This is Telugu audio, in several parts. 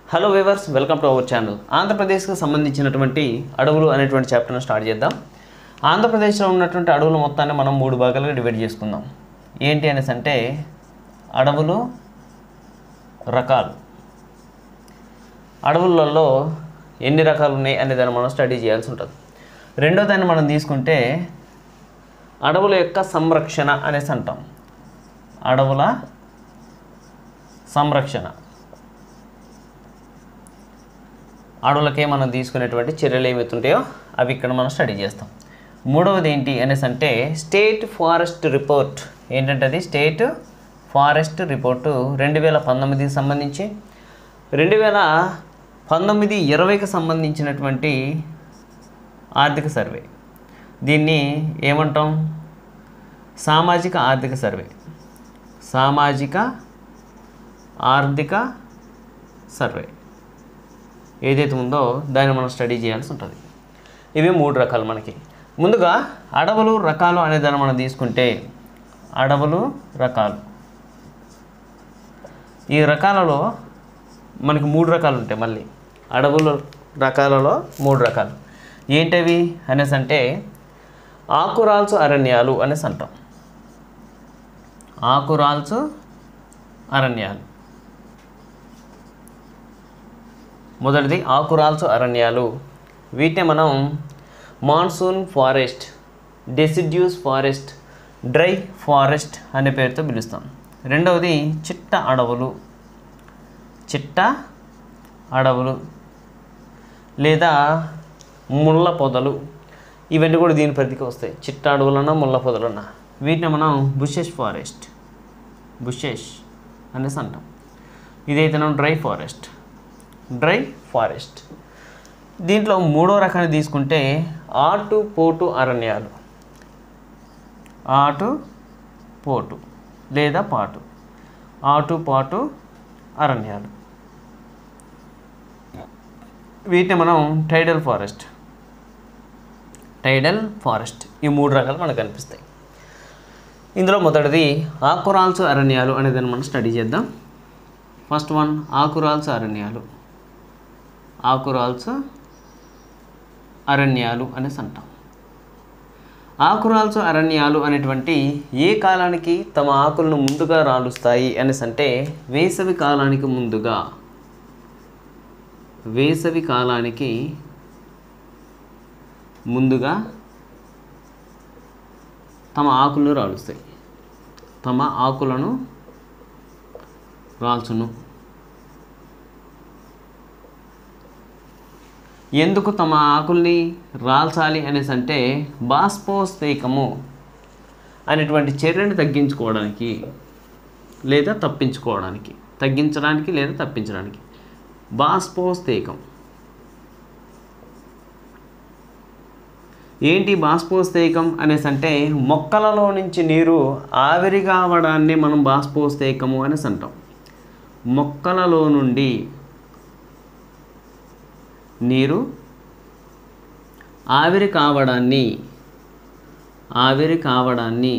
hello viewers welcome to our channel ఆంధ్రప్రదేశ్కి సంబంధించినటువంటి అడవులు అనేటువంటి చాప్టర్ను స్టార్ట్ చేద్దాం ఆంధ్రప్రదేశ్లో ఉన్నటువంటి అడవులు మొత్తాన్ని మనం మూడు భాగాలుగా డివైడ్ చేసుకుందాం ఏంటి అనేసి అంటే అడవులు రకాలు అడవులలో ఎన్ని రకాలు ఉన్నాయి అనే దాన్ని మనం స్టడీ చేయాల్సి ఉంటుంది రెండో దాన్ని మనం తీసుకుంటే అడవుల యొక్క సంరక్షణ అనేసి అంటాం అడవుల సంరక్షణ అడవులకే మనం తీసుకునేటువంటి చర్యలు ఏమైతే ఉంటాయో అవి ఇక్కడ మనం స్టడీ చేస్తాం మూడవది ఏంటి అనేసి అంటే స్టేట్ ఫారెస్ట్ రిపోర్ట్ ఏంటంటే అది స్టేట్ ఫారెస్ట్ రిపోర్టు రెండు వేల పంతొమ్మిదికి సంబంధించి రెండు వేల పంతొమ్మిది ఇరవైకి సంబంధించినటువంటి ఆర్థిక సర్వే దీన్ని ఏమంటాం సామాజిక ఆర్థిక సర్వే సామాజిక ఆర్థిక సర్వే ఏదైతే ఉందో దాన్ని మనం స్టడీ చేయాల్సి ఉంటుంది ఇవి మూడు రకాలు మనకి ముందుగా అడవులు రకాలు అనే దాన్ని మనం తీసుకుంటే అడవులు రకాలు ఈ రకాలలో మనకి మూడు రకాలు ఉంటాయి మళ్ళీ అడవుల రకాలలో మూడు రకాలు ఏంటవి అనేసి అంటే ఆకురాల్చు అరణ్యాలు అనేసి అంటాం ఆకురాల్చు అరణ్యాలు మొదటిది ఆకురాల్చు అరణ్యాలు వీటిని మనం monsoon forest deciduous forest dry forest అనే పేరుతో పిలుస్తాం రెండవది చిట్ట అడవులు చిట్ట అడవులు లేదా ముళ్ళ పొదలు ఇవన్నీ కూడా దీని పరిధికి వస్తాయి చిట్ట అడవులన్నా ముళ్ళ పొదలన్నా వీటిని మనం బుషెష్ ఫారెస్ట్ బుషెష్ అనేసి అంటాం ఇదైతే డ్రై ఫారెస్ట్ డ్రై ఫారెస్ట్ దీంట్లో మూడో రకాన్ని తీసుకుంటే ఆటు పోటు అరణ్యాలు ఆటు పోటు లేదా పాటు ఆటు పాటు అరణ్యాలు వీటిని మనం టైడల్ ఫారెస్ట్ టైడల్ ఫారెస్ట్ ఈ మూడు రకాలు మనకు కనిపిస్తాయి ఇందులో మొదటిది ఆకురాల్సు అరణ్యాలు అనేదాన్ని మనం స్టడీ చేద్దాం ఫస్ట్ వన్ ఆకురాల్సు అరణ్యాలు ఆకురాల్సు అరణ్యాలు అనేసి అంటాం ఆకురాల్సు అరణ్యాలు అనేటువంటి ఏ కాలానికి తమ ఆకులను ముందుగా రాలుస్తాయి అనేసి అంటే వేసవి కాలానికి ముందుగా వేసవి కాలానికి ముందుగా తమ ఆకులను రాలుస్తాయి తమ ఆకులను రాల్చును ఎందుకు తమ ఆకుల్ని రాల్చాలి అనేసి అంటే బాష్పోస్తేకము అనేటువంటి చర్యను తగ్గించుకోవడానికి లేదా తప్పించుకోవడానికి తగ్గించడానికి లేదా తప్పించడానికి బాష్పోస్తేకం ఏంటి బాష్పోస్తేకం అనేసి అంటే మొక్కలలో నుంచి నీరు ఆవిరి కావడాన్ని మనం బాష్పోస్తేకము అనేసి అంటాం మొక్కలలో నుండి నీరు ఆవిరి కావడాన్ని ఆవిరి కావడాన్ని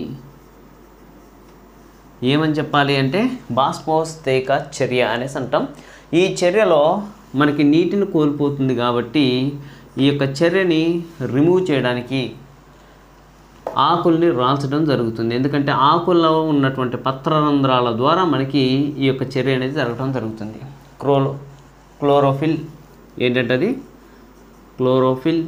ఏమని చెప్పాలి అంటే బాష్పోస్తేక చర్య అనేసి అంటాం ఈ చర్యలో మనకి నీటిని కోల్పోతుంది కాబట్టి ఈ యొక్క చర్యని రిమూవ్ చేయడానికి ఆకుల్ని రాల్చడం జరుగుతుంది ఎందుకంటే ఆకుల్లో ఉన్నటువంటి పత్రరంధ్రాల ద్వారా మనకి ఈ యొక్క చర్య అనేది జరగడం జరుగుతుంది క్రోలో క్లోరోఫిల్ ఏంటంటే అది క్లోరోఫిల్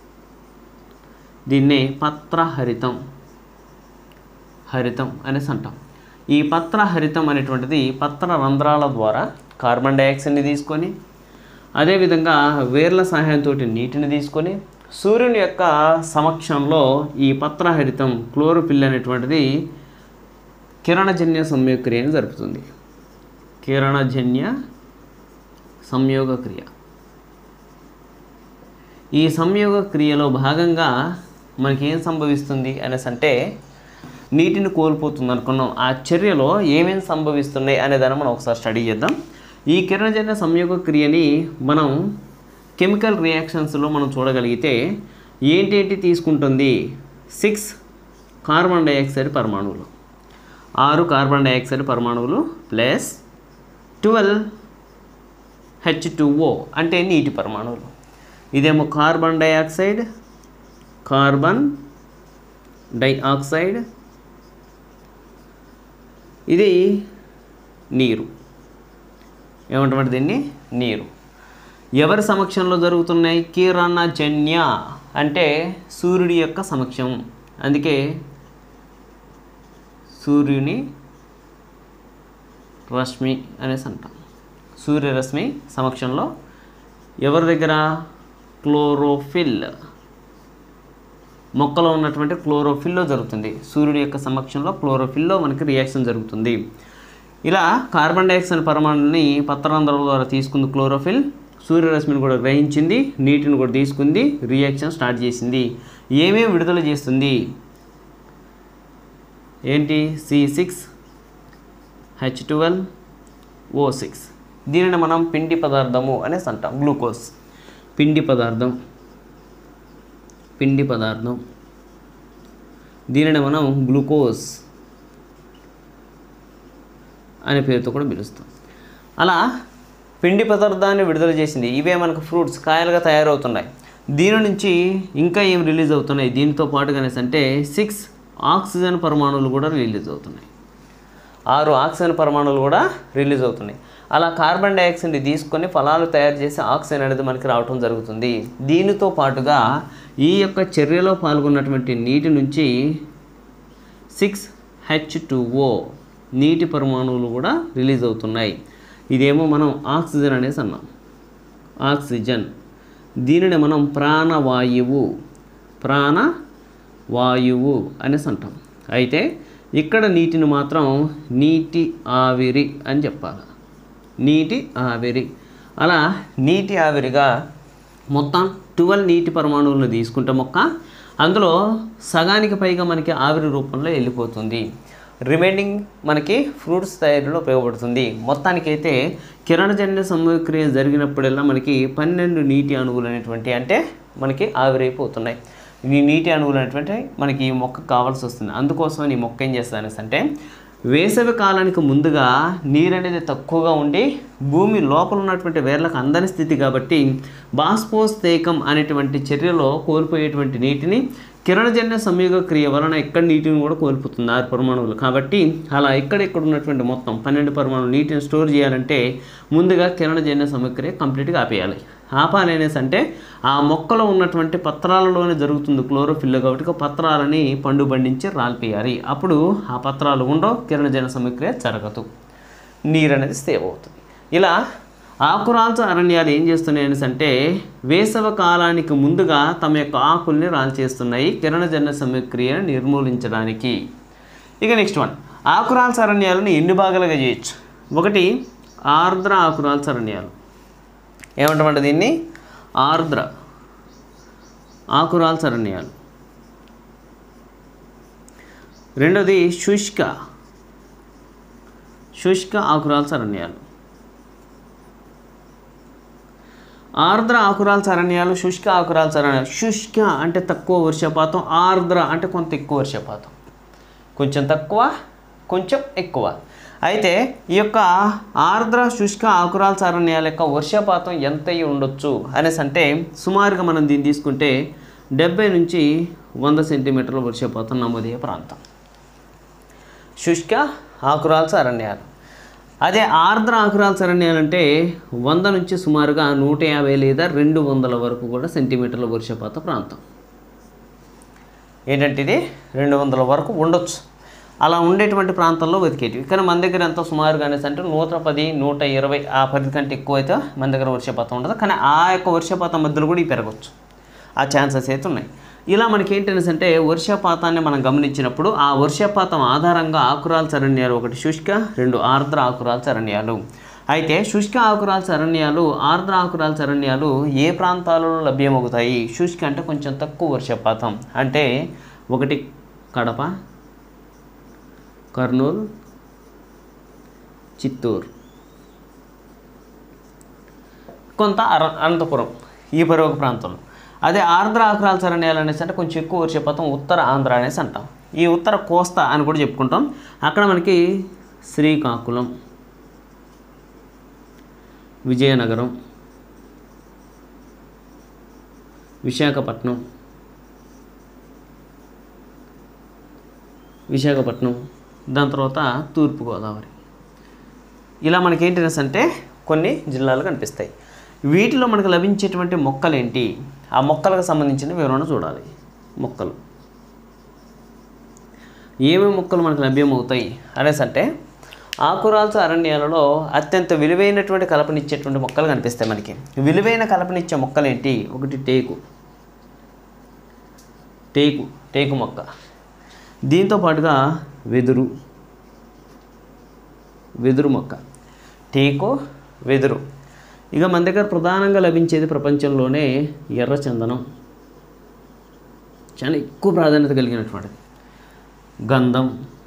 దీన్నే పత్రహరితం హరితం అనేసి అంటాం ఈ పత్రహరితం అనేటువంటిది పత్ర రంధ్రాల ద్వారా కార్బన్ డైఆక్సైడ్ని తీసుకొని అదేవిధంగా వేర్ల సహాయంతో నీటిని తీసుకొని సూర్యుని యొక్క సమక్షంలో ఈ పత్రహరితం క్లోరోఫిల్ అనేటువంటిది కిరణజన్య సంయోగక్రియను జరుపుతుంది కిరణజన్య సంయోగ క్రియ ఈ సంయోగ క్రియలో భాగంగా మనకి ఏం సంభవిస్తుంది అనేసి అంటే నీటిని కోల్పోతుంది అనుకున్నాం ఆ చర్యలో ఏమేమి సంభవిస్తున్నాయి అనే దాన్ని మనం ఒకసారి స్టడీ చేద్దాం ఈ కిరణజన్య సంయోగ క్రియని మనం కెమికల్ రియాక్షన్స్లో మనం చూడగలిగితే ఏంటేంటి తీసుకుంటుంది సిక్స్ కార్బన్ డైఆక్సైడ్ పరమాణువులు ఆరు కార్బన్ డైఆక్సైడ్ పరమాణువులు ప్లస్ ట్వెల్వ్ హెచ్ ఓ అంటే నీటి పరమాణువులు ఇదేమో కార్బన్ డైఆక్సైడ్ కార్బన్ డైఆక్సైడ్ ఇది నీరు ఏమంటామంటే దీన్ని నీరు ఎవరి సమక్షంలో జరుగుతున్నాయి కిరణజన్య అంటే సూర్యుడి యొక్క సమక్షం అందుకే సూర్యుని రశ్మి అనేసి అంటాం సూర్యరశ్మి సమక్షంలో ఎవరి దగ్గర క్లోరోఫిల్ మొక్కలో ఉన్నటువంటి క్లోరోఫిల్లో జరుగుతుంది సూర్యుడి యొక్క సమక్షంలో క్లోరోఫిల్లో మనకి రియాక్షన్ జరుగుతుంది ఇలా కార్బన్ డైఆక్సైడ్ పరమాణుని పత్రరంధ్రాల ద్వారా తీసుకుంది క్లోరోఫిల్ సూర్యరశ్మిని కూడా గ్రహించింది నీటిని కూడా తీసుకుంది రియాక్షన్ స్టార్ట్ చేసింది ఏమేమి విడుదల చేస్తుంది ఏంటి C six H twelve O six దీనిని మనం పిండి పదార్థము అనేసి అంటాం గ్లూకోజ్ పిండి పదార్థం పిండి పదార్థం దీనిని మనం గ్లూకోజ్ అనే పేరుతో కూడా పిలుస్తాం అలా పిండి పదార్థాన్ని విడుదల చేసింది ఇవే మనకు ఫ్రూట్స్ కాయలుగా తయారవుతున్నాయి దీని నుంచి ఇంకా ఏం రిలీజ్ అవుతున్నాయి దీనితో పాటుగా అనేసి అంటే సిక్స్ ఆక్సిజన్ పరమాణువులు కూడా రిలీజ్ అవుతున్నాయి ఆరు ఆక్సిజన్ పరమాణువులు కూడా రిలీజ్ అవుతున్నాయి అలా కార్బన్ డైఆక్సైడ్ తీసుకొని ఫలాలు తయారు చేసి ఆక్సిజన్ అనేది మనకి రావటం జరుగుతుంది దీనితో పాటుగా ఈ యొక్క చర్యలో పాల్గొన్నటువంటి నీటి నుంచి సిక్స్ హెచ్ ఓ నీటి పరమాణువులు కూడా రిలీజ్ అవుతున్నాయి ఇదేమో మనం ఆక్సిజన్ అనేసి అన్నాం ఆక్సిజన్ దీనిని మనం ప్రాణవాయువు ప్రాణ వాయువు అనేసి అంటాం అయితే ఇక్కడ నీటిని మాత్రం నీటి ఆవిరి అని చెప్పాలి నీటి ఆవిరి అలా నీటి ఆవిరిగా మొత్తం ట్వెల్వ్ నీటి పరమాణువులను తీసుకుంటే మొక్క అందులో సగానికి పైగా మనకి ఆవిరి రూపంలో వెళ్ళిపోతుంది రిమైనింగ్ మనకి ఫ్రూట్స్ తయారీలో ఉపయోగపడుతుంది మొత్తానికైతే కిరణజన్య సమక్రియ జరిగినప్పుడల్లా మనకి పన్నెండు నీటి అణువులు అనేటువంటి అంటే మనకి ఆవిరైపోతున్నాయి ఈ నీటి అణువులు అనేటువంటి మనకి ఈ మొక్క కావాల్సి వస్తుంది అందుకోసం ఈ మొక్క ఏం చేస్తుంది అంటే వేసవి కాలానికి ముందుగా నీరు అనేది తక్కువగా ఉండి భూమి లోపల ఉన్నటువంటి వేర్లకు అందని స్థితి కాబట్టి బాష్పోస్తేకం అనేటువంటి చర్యలో కోల్పోయేటువంటి నీటిని కిరణజన్య సంయోగ క్రియ వలన ఇక్కడ నీటిని కూడా కోల్పోతుంది ఆరు పరమాణువులు కాబట్టి అలా ఎక్కడెక్కడ ఉన్నటువంటి మొత్తం పన్నెండు పరమాణువులు నీటిని స్టోర్ చేయాలంటే ముందుగా కిరణజన్య సమక్రియ కంప్లీట్గా ఆపేయాలి ఆపాలి అనేసి అంటే ఆ మొక్కలో ఉన్నటువంటి పత్రాలలోనే జరుగుతుంది క్లోరోఫిల్ కాబట్టి పత్రాలని పండు బండించి రాల్పేయాలి అప్పుడు ఆ పత్రాలు ఉండవు కిరణజన్య సమక్రియ జరగదు నీరు అనేది సేవ్ అవుతుంది ఇలా ఆకురాల్చ అరణ్యాలు ఏం చేస్తున్నాయి అనేసి అంటే వేసవ కాలానికి ముందుగా తమ యొక్క ఆకుల్ని రాల్చేస్తున్నాయి కిరణజన్య సమక్రియను నిర్మూలించడానికి ఇక నెక్స్ట్ వన్ ఆకురాల్చ అరణ్యాలను ఎన్ని భాగాలుగా చేయొచ్చు ఒకటి ఆర్ద్ర ఆకురాల్చ అరణ్యాలు ఏమంటామంటే దీన్ని ఆర్ద్ర ఆకురాల్చ అరణ్యాలు రెండోది శుష్క శుష్క ఆకురాల్చ అరణ్యాలు ఆర్ద్ర ఆకురాల్చ అరణ్యాలు శుష్క ఆకురాల్చ అరణ్యాలు శుష్క అంటే తక్కువ వర్షపాతం ఆర్ద్ర అంటే కొంత ఎక్కువ వర్షపాతం కొంచెం తక్కువ కొంచెం ఎక్కువ అయితే ఈ యొక్క ఆర్ద్ర శుష్క ఆకురాల్చ అరణ్యాల యొక్క వర్షపాతం ఎంత అయి ఉండొచ్చు అనేసి అంటే సుమారుగా మనం దీన్ని తీసుకుంటే డెబ్బై నుంచి వంద సెంటీమీటర్ల వర్షపాతం నమోదయ్యే ప్రాంతం శుష్క ఆకురాల్చ అరణ్యాలు అదే ఆర్ద్ర ఆకురాల్చ అరణ్యాలు అంటే వంద నుంచి సుమారుగా నూట యాభై లేదా రెండు వందల వరకు కూడా సెంటీమీటర్ల వర్షపాత ప్రాంతం ఏంటంటే ఇది రెండు వందల వరకు ఉండొచ్చు అలా ఉండేటువంటి ప్రాంతంలో వెతికేటివి కానీ మన దగ్గర ఎంత సుమారుగా అనేసి అంటే నూట పది నూట ఇరవై ఆ పది కంటే ఎక్కువ అయితే మన దగ్గర వర్షపాతం ఉండదు కానీ ఆ యొక్క వర్షపాతం మధ్యలో కూడా ఇవి పెరగచ్చు ఆ ఛాన్సెస్ అయితే ఉన్నాయి ఇలా మనకి ఏంటనేసి అంటే వర్షపాతాన్ని మనం గమనించినప్పుడు ఆ వర్షపాతం ఆధారంగా ఆకురాల చరణ్యాలు ఒకటి శుష్క రెండు ఆర్ద్ర ఆకురాల చరణ్యాలు అయితే శుష్క ఆకురాల చరణ్యాలు ఆర్ద్ర ఆకురాల చరణ్యాలు ఏ ప్రాంతాలలో లభ్యమవుతాయి శుష్క అంటే కొంచెం తక్కువ వర్షపాతం అంటే ఒకటి కడప కర్నూలు చిత్తూరు కొంత అర అనంతపురం ఈ పరివక ప్రాంతంలో అదే ఆంధ్ర ఆకురాల చరణ్యాలు అనేసి అంటే కొంచెం ఎక్కువ వర్షపాతం ఉత్తర ఆంధ్ర అనేసి అంటాం ఈ ఉత్తర కోస్తా అని కూడా చెప్పుకుంటాం అక్కడ మనకి శ్రీకాకుళం విజయనగరం విశాఖపట్నం విశాఖపట్నం దాని తర్వాత తూర్పుగోదావరి ఇలా మనకి ఏంటి అంటే కొన్ని జిల్లాలు కనిపిస్తాయి వీటిలో మనకు లభించేటువంటి మొక్కలు ఏంటి ఆ మొక్కలకు సంబంధించిన వివరణ చూడాలి మొక్కలు ఏమేమి మొక్కలు మనకు లభ్యమవుతాయి అనేసి అంటే ఆకురాల్చు అరణ్యాలలో అత్యంత విలువైనటువంటి కలపనిచ్చేటువంటి మొక్కలు కనిపిస్తాయి మనకి విలువైన కలపనిచ్చే మొక్కలు ఏంటి ఒకటి టేకు టేకు టేకు మొక్క దీంతో పాటుగా వెదురు వెదురు మొక్క టేకు వెదురు ఇక మన దగ్గర ప్రధానంగా లభించేది ప్రపంచంలోనే ఎర్ర చందనం చాలా ఎక్కువ ప్రాధాన్యత కలిగినటువంటిది గంధం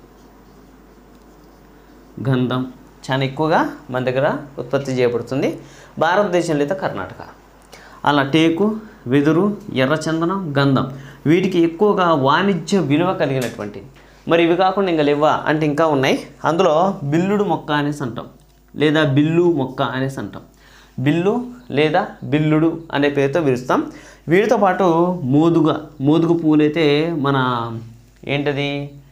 గంధం చాలా ఎక్కువగా మన దగ్గర ఉత్పత్తి చేయబడుతుంది భారతదేశంలో అయితే కర్ణాటక అలా టేకు వెదురు ఎర్రచందనం గంధం వీటికి ఎక్కువగా వాణిజ్య విలువ కలిగినటువంటి మరి ఇవి కాకుండా ఇంకా లేవా అంటే ఇంకా ఉన్నాయి అందులో బిల్లుడు మొక్క అనేసి అంటాం లేదా బిల్లు మొక్క అనేసి అంటాం బిల్లు లేదా బిల్లుడు అనే పేరుతో పిలుస్తాం వీటితో పాటు మోదుగ మోదుగ పూలైతే మన ఏంటది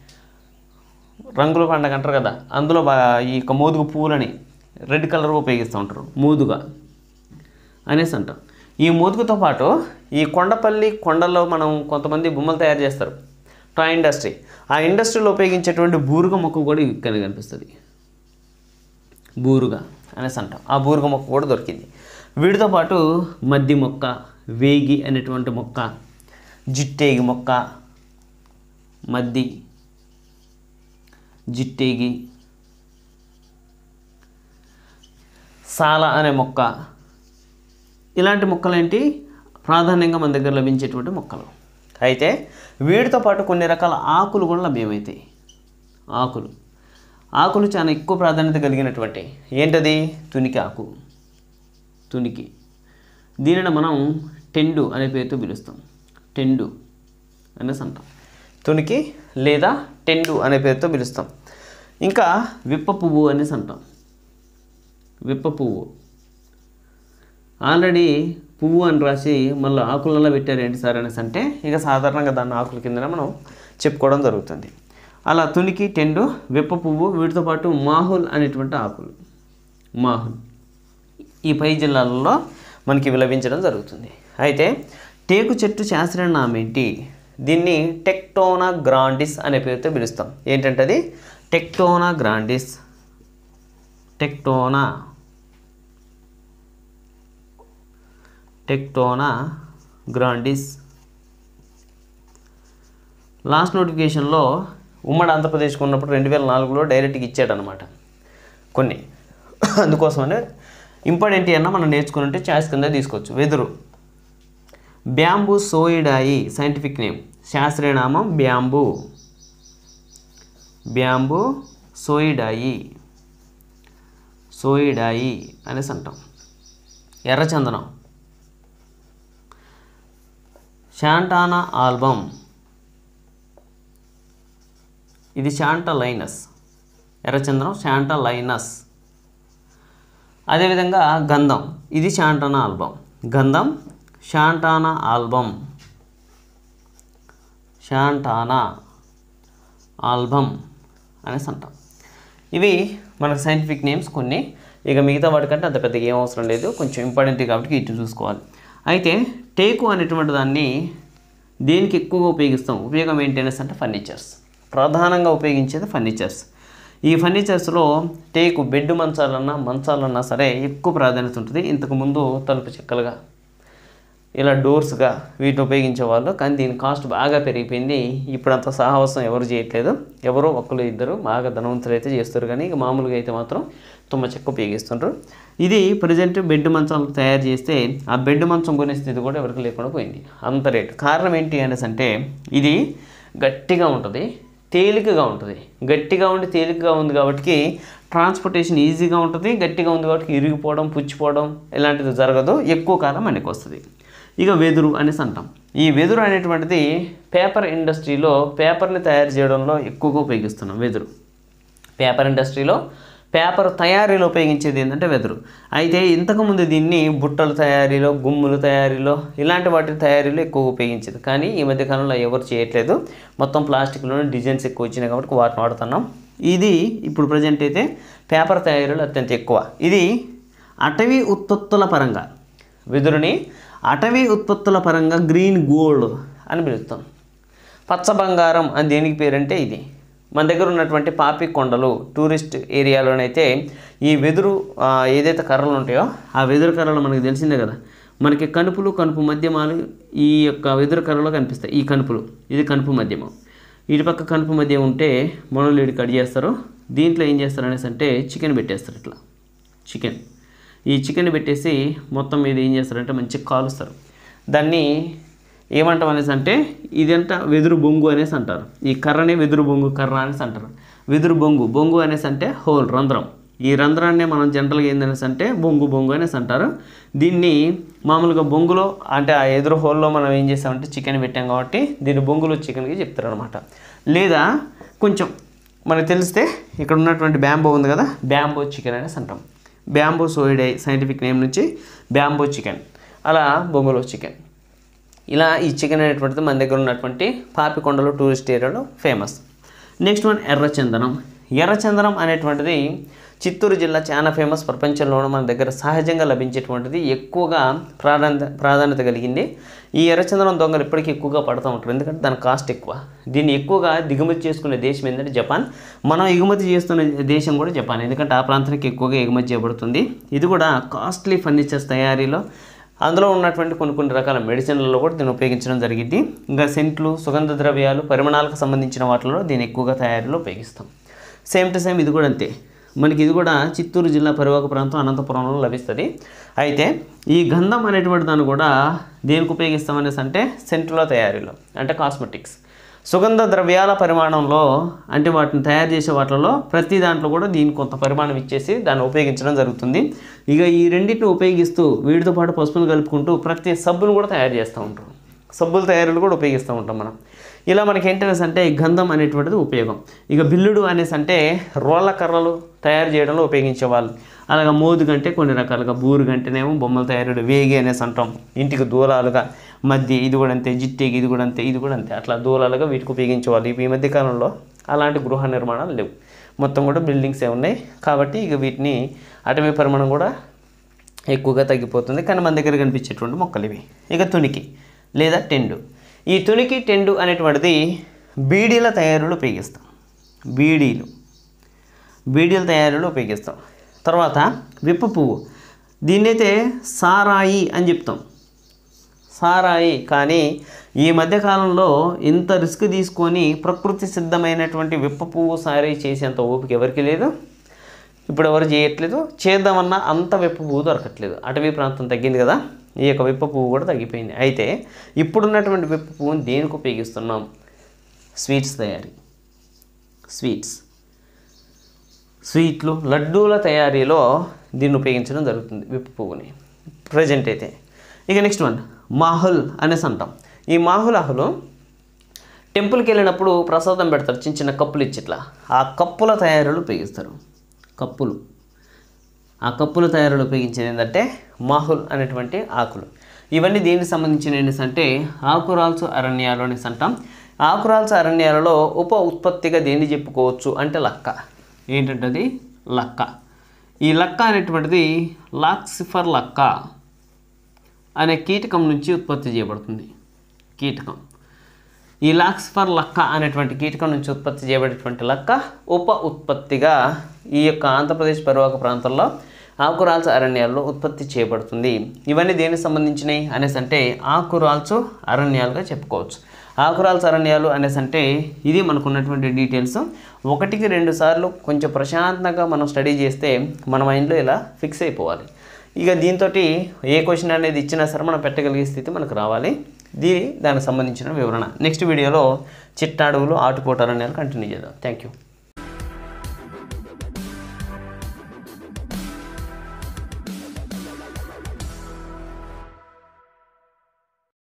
రంగుల పండగ అంటారు కదా అందులో బా ఈ యొక్క మోదుగ పూలని రెడ్ కలర్ ఉపయోగిస్తూ ఉంటారు మోదుగ అనేసి అంటాం ఈ మోదుగుతో పాటు ఈ కొండపల్లి కొండల్లో మనం కొంతమంది బొమ్మలు తయారు చేస్తారు టాయ్ ఇండస్ట్రీ ఆ ఇండస్ట్రీలో ఉపయోగించేటువంటి బూరుగ మొక్క కూడా ఇక్కడ కనిపిస్తుంది బూరుగ అనేసి అంటాం ఆ బూరుగ మొక్క కూడా దొరికింది వీటితో పాటు మద్ది మొక్క వేగి అనేటువంటి మొక్క జిట్టేగి మొక్క మద్ది జిట్టేగి సాల అనే మొక్క ఇలాంటి మొక్కలేంటి ప్రాధాన్యంగా మన దగ్గర లభించేటువంటి మొక్కలు అయితే వీటితో పాటు కొన్ని రకాల ఆకులు కూడా లభ్యమవుతాయి ఆకులు ఆకులు చాలా ఎక్కువ ప్రాధాన్యత కలిగినటువంటి ఏంటది తునికి ఆకు తునికి దీనిని మనం టెండు అనే పేరుతో పిలుస్తాం టెండు అనేసి అంటాం తునికి లేదా టెండు అనే పేరుతో పిలుస్తాం ఇంకా విప్ప పువ్వు అనేసి అంటాం విప్ప పువ్వు ఆల్రెడీ పువ్వు అని రాసి మళ్ళీ ఆకులలో పెట్టారు ఏంటి సార్ అనేసి అంటే ఇక సాధారణంగా దాన్ని ఆకుల కిందనే మనం చెప్పుకోవడం జరుగుతుంది అలా తునికి టెండు విప్ప పువ్వు వీటితో పాటు మాహుల్ అనేటువంటి ఆకులు మాహుల్ ఈ పై జిల్లాలలో మనకి ఇవి లభించడం జరుగుతుంది అయితే టేకు చెట్టు శాస్త్రీయ నామం ఏంటి దీన్ని టెక్టోనా గ్రాండిస్ అనే పేరుతో పిలుస్తాం ఏంటంటే అది Tectona grandis Tectona Tectona grandis last నోటిఫికేషన్లో ఉమ్మడి ఆంధ్రప్రదేశ్కి ఉన్నప్పుడు రెండు వేల నాలుగులో డైరెక్ట్గా ఇచ్చాడనమాట కొన్ని అందుకోసమనే ఇంపార్టెంట్ అన్న మనం నేర్చుకుని ఉంటే చాయిస్ కింద తీసుకోవచ్చు వెదురు బ్యాంబూ సోయిడాయి సైంటిఫిక్ నేమ్ శాస్త్రీయ నామం బ్యాంబూ బ్యాంబూ సోయిడాయి సోయిడాయి అనేసి అంటాం ఎర్రచందనం శాంటానా ఆల్బమ్ ఇది శాంటలైనస్ ఎర్రచంద్రం శాంటలైనస్ అదేవిధంగా గంధం ఇది శాంటానా ఆల్బమ్ గంధం శాంటానా ఆల్బమ్ శాంటానా ఆల్బమ్ అనేసి అంటాం ఇవి మనకు సైంటిఫిక్ నేమ్స్ కొన్ని ఇక మిగతా వాటికంటే అంత పెద్దగా ఏం అవసరం లేదు కొంచెం ఇంపార్టెంట్ కాబట్టి ఇటు చూసుకోవాలి అయితే టేకు అనేటువంటి దాన్ని దేనికి ఎక్కువగా ఉపయోగిస్తాం ఉపయోగం ఏంటి అనేసి అంటే ఫర్నిచర్స్ ప్రధానంగా ఉపయోగించేది ఫర్నిచర్స్ ఈ ఫర్నిచర్స్లో టేకు బెడ్ మంచాలన్నా మంచాలన్నా సరే ఎక్కువ ప్రాధాన్యత ఉంటుంది ఇంతకుముందు తలుపు చెక్కలుగా ఇలా డోర్స్గా వీటిని ఉపయోగించేవాళ్ళు కానీ దీని కాస్ట్ బాగా పెరిగిపోయింది ఇప్పుడు అంత సాహసం ఎవరు చేయట్లేదు ఎవరో ఒకరు ఇద్దరు బాగా ధనవంతులు అయితే చేస్తారు కానీ ఇక మామూలుగా అయితే మాత్రం తుమ్మ చెక్క ఉపయోగిస్తుంటారు ఇది ప్రజెంట్ బెడ్ మంచాలు తయారు చేస్తే ఆ బెడ్ మంచం కొనే స్థితి కూడా ఎవరికి లేకుండా పోయింది అంత రేటు కారణం ఏంటి అనేసి అంటే ఇది గట్టిగా ఉంటుంది తేలికగా ఉంటుంది గట్టిగా ఉండి తేలికగా ఉంది కాబట్టి ట్రాన్స్పోర్టేషన్ ఈజీగా ఉంటుంది గట్టిగా ఉంది కాబట్టి ఇరిగిపోవడం పుచ్చిపోవడం ఇలాంటిది జరగదు ఎక్కువ కాలం మనకి వస్తుంది ఇక వెదురు అనేసి అంటాం ఈ వెదురు అనేటువంటిది పేపర్ ఇండస్ట్రీలో పేపర్ని తయారు చేయడంలో ఎక్కువగా ఉపయోగిస్తున్నాం వెదురు పేపర్ ఇండస్ట్రీలో పేపర్ తయారీలో ఉపయోగించేది ఏంటంటే వెదురు అయితే ఇంతకుముందు దీన్ని బుట్టల తయారీలో గుమ్ముల తయారీలో ఇలాంటి వాటి తయారీలో ఎక్కువ ఉపయోగించేది కానీ ఈ మధ్య కాలంలో ఎవరు చేయట్లేదు మొత్తం ప్లాస్టిక్లోనే డిజైన్స్ ఎక్కువ వచ్చినాయి కాబట్టి వాటిని వాడుతున్నాం ఇది ఇప్పుడు ప్రజెంట్ అయితే పేపర్ తయారీలో అత్యంత ఎక్కువ ఇది అటవీ ఉత్పత్తుల పరంగా వెదురుని అటవీ ఉత్పత్తుల పరంగా గ్రీన్ గోల్డ్ అని పిలుస్తాం పచ్చ బంగారం అని దేనికి పేరంటే ఇది మన దగ్గర ఉన్నటువంటి పాపి కొండలు టూరిస్ట్ ఏరియాలోనైతే ఈ వెదురు ఆ, ఏదైతే కర్రలు ఉంటాయో ఆ వెదురు కర్రలు మనకి తెలిసిందే కదా మనకి కనుపులు కనుపు మధ్యమాలు ఈ యొక్క వెదురు కర్రలో కనిపిస్తాయి ఈ కనుపులు ఇది కనుపు మధ్యమం ఇటు పక్క కనుపు మధ్య ఉంటే మనోళ్ళు ఇటు కట్ చేస్తారు దీంట్లో ఏం చేస్తారు అనేసి అంటే చికెన్ పెట్టేస్తారు ఇట్లా చికెన్ ఈ చికెన్ పెట్టేసి మొత్తం మీద ఏం చేస్తారంటే మంచిగా కాలుస్తారు దాన్ని ఏమంటాం అనేసి అంటే ఇదంతా వెదురు బొంగు అనేసి అంటారు ఈ కర్రని వెదురు బొంగు కర్ర అనేసి అంటారు వెదురు బొంగు బొంగు అనేసి అంటే హోల్ రంధ్రం ఈ రంధ్రాన్ని మనం జనరల్గా ఏందనేసి అంటే బొంగు బొంగు అనేసి అంటారు దీన్ని మామూలుగా బొంగులో అంటే ఆ ఎదురు హోల్లో మనం ఏం చేస్తామంటే చికెన్ పెట్టాం కాబట్టి దీన్ని బొంగులో చికెన్కి చెప్తారు అనమాట లేదా కొంచెం మనకు తెలిస్తే ఇక్కడ ఉన్నటువంటి బ్యాంబో ఉంది కదా బ్యాంబో చికెన్ అనేసి అంటాం బ్యాంబో సోయిడై సైంటిఫిక్ నేమ్ నుంచి బ్యాంబో చికెన్ అలా బొంగులో చికెన్ ఇలా ఈ చికెన్ అనేటువంటిది మన దగ్గర ఉన్నటువంటి పాపికొండలు టూరిస్ట్ ఏరియాలో ఫేమస్ నెక్స్ట్ వన్ ఎర్రచందనం ఎర్రచందనం అనేటువంటిది చిత్తూరు జిల్లా చాలా ఫేమస్ ప్రపంచంలోనూ మన దగ్గర సహజంగా లభించేటువంటిది ఎక్కువగా ప్రాధాన్యత ప్రాధాన్యత కలిగింది ఈ ఎర్రచందనం దొంగలు ఇప్పటికీ ఎక్కువగా పడుతూ ఉంటారు ఎందుకంటే దాని కాస్ట్ ఎక్కువ దీన్ని ఎక్కువగా దిగుమతి చేసుకునే దేశం ఏంటంటే జపాన్ మనం ఎగుమతి చేస్తున్న దేశం కూడా జపాన్ ఎందుకంటే ఆ ప్రాంతానికి ఎక్కువగా ఎగుమతి చేయబడుతుంది ఇది కూడా కాస్ట్లీ ఫర్నిచర్స్ తయారీలో అందులో ఉన్నటువంటి కొన్ని కొన్ని రకాల మెడిసిన్లలో కూడా దీన్ని ఉపయోగించడం జరిగింది ఇంకా సెంట్లు సుగంధ ద్రవ్యాలు పరిమాణాలకు సంబంధించిన వాటిలో దీన్ని ఎక్కువగా తయారీలో ఉపయోగిస్తాం సేమ్ టు సేమ్ ఇది కూడా అంతే మనకి ఇది కూడా చిత్తూరు జిల్లా పరివాహక ప్రాంతం అనంతపురంలో లభిస్తుంది అయితే ఈ గంధం అనేటువంటి దాన్ని కూడా దేనికి ఉపయోగిస్తాం అనేసి అంటే సెంటుల తయారీలో అంటే కాస్మెటిక్స్ సుగంధ ద్రవ్యాల పరిమాణంలో అంటే వాటిని తయారు చేసే వాటిలో ప్రతి దాంట్లో కూడా దీనికి కొంత పరిమాణం ఇచ్చేసి దాన్ని ఉపయోగించడం జరుగుతుంది ఇక ఈ రెండింటిని ఉపయోగిస్తూ వీటితో పాటు పసుపును కలుపుకుంటూ ప్రతి సబ్బును కూడా తయారు చేస్తూ ఉంటారు సబ్బుల తయారీలు కూడా ఉపయోగిస్తూ ఉంటాం మనం ఇలా మనకి ఏంటనేసి అంటే ఈ గంధం అనేటువంటిది ఉపయోగం ఇక బిల్లుడు అనేసి అంటే రోళ్ళ కర్రలు తయారు చేయడంలో ఉపయోగించేవాళ్ళు అలాగా మోదు గంటే కొన్ని రకాలుగా బూరు గంటేనేమో బొమ్మల తయారు వేగి అనేసి అంటాం ఇంటికి దూలాలుగా మధ్య ఇది కూడా అంతే జిట్టేకి ఇది కూడా అంతే ఇది కూడా అంతే అట్లా దూలాలుగా వీటికి ఉపయోగించేవాళ్ళు ఇవి ఈ మధ్య కాలంలో అలాంటి గృహ నిర్మాణాలు లేవు మొత్తం కూడా బిల్డింగ్సే ఉన్నాయి కాబట్టి ఇక వీటిని అటవీ పరిమాణం కూడా ఎక్కువగా తగ్గిపోతుంది కానీ మన దగ్గర కనిపించేటువంటి మొక్కలు ఇవి ఇక తునికి లేదా టెండు ఈ తునికి టెండు అనేటువంటిది బీడీల తయారీలో ఉపయోగిస్తాం బీడీలు బీడీల తయారీలో ఉపయోగిస్తాం తర్వాత విప్ప పువ్వు దీన్నైతే సారాయి అని చెప్తాం సారాయి కానీ ఈ మధ్యకాలంలో ఇంత రిస్క్ తీసుకొని ప్రకృతి సిద్ధమైనటువంటి విప్ప పువ్వు సారాయి చేసేంత ఓపిక ఎవరికి లేదు ఇప్పుడు ఎవరు చేయట్లేదు చేద్దామన్నా అంత విప్ప పువ్వు దొరకట్లేదు అటవీ ప్రాంతం తగ్గింది కదా ఈ యొక్క విప్ప పువ్వు కూడా తగ్గిపోయింది అయితే ఇప్పుడున్నటువంటి విప్ప పువ్వుని దేనికి ఉపయోగిస్తున్నాం స్వీట్స్ తయారీ స్వీట్స్ స్వీట్లు లడ్డూల తయారీలో దీన్ని ఉపయోగించడం జరుగుతుంది విప్ప పువ్వుని ప్రజెంట్ అయితే ఇక నెక్స్ట్ వన్ మాహుల్ అనేసి అంటాం ఈ మాహుల్ ఆహులు టెంపుల్కి వెళ్ళినప్పుడు ప్రసాదం పెడతారు చిన్న చిన్న కప్పులు ఇచ్చి ఇట్లా ఆ కప్పుల తయారీలో ఉపయోగిస్తారు కప్పులు ఆ కప్పుల తయారీలో ఉపయోగించేది ఏంటంటే మాహుల్ అనేటువంటి ఆకులు ఇవన్నీ దేనికి సంబంధించిన ఏంటి అంటే ఆకురాల్సు అరణ్యాలు అనేసి అంటాం ఆకురాల్సు అరణ్యాలలో ఉప ఉత్పత్తిగా దేన్ని చెప్పుకోవచ్చు అంటే లక్క ఏంటంటే అది లక్క ఈ లక్క అనేటువంటిది లాక్సిఫర్ లక్క అనే కీటకం నుంచి ఉత్పత్తి చేయబడుతుంది కీటకం ఈ లాక్స్ఫర్ లక్క అనేటువంటి కీటకం నుంచి ఉత్పత్తి చేయబడేటువంటి లక్క ఉప ఉత్పత్తిగా ఈ యొక్క ఆంధ్రప్రదేశ్ పరివాహక ప్రాంతంలో ఆకురాల్చు అరణ్యాల్లో ఉత్పత్తి చేయబడుతుంది ఇవన్నీ దేనికి సంబంధించినవి అనేసి అంటే ఆకురాల్చు అరణ్యాలుగా చెప్పుకోవచ్చు ఆకురాల్చు అరణ్యాలు అనేసి అంటే ఇది మనకు ఉన్నటువంటి డీటెయిల్స్ ఒకటికి రెండు సార్లు కొంచెం ప్రశాంతంగా మనం స్టడీ చేస్తే మన మైండ్లో ఇలా ఫిక్స్ అయిపోవాలి ఇక దీంతో ఏ క్వశ్చన్ అనేది ఇచ్చినా సరే మనం పెట్టగలిగే స్థితి మనకు రావాలి దీని దానికి సంబంధించిన వివరణ నెక్స్ట్ వీడియోలో చిట్టాడువులు ఆటుపోటారనేది కంటిన్యూ చేద్దాం థ్యాంక్ యూ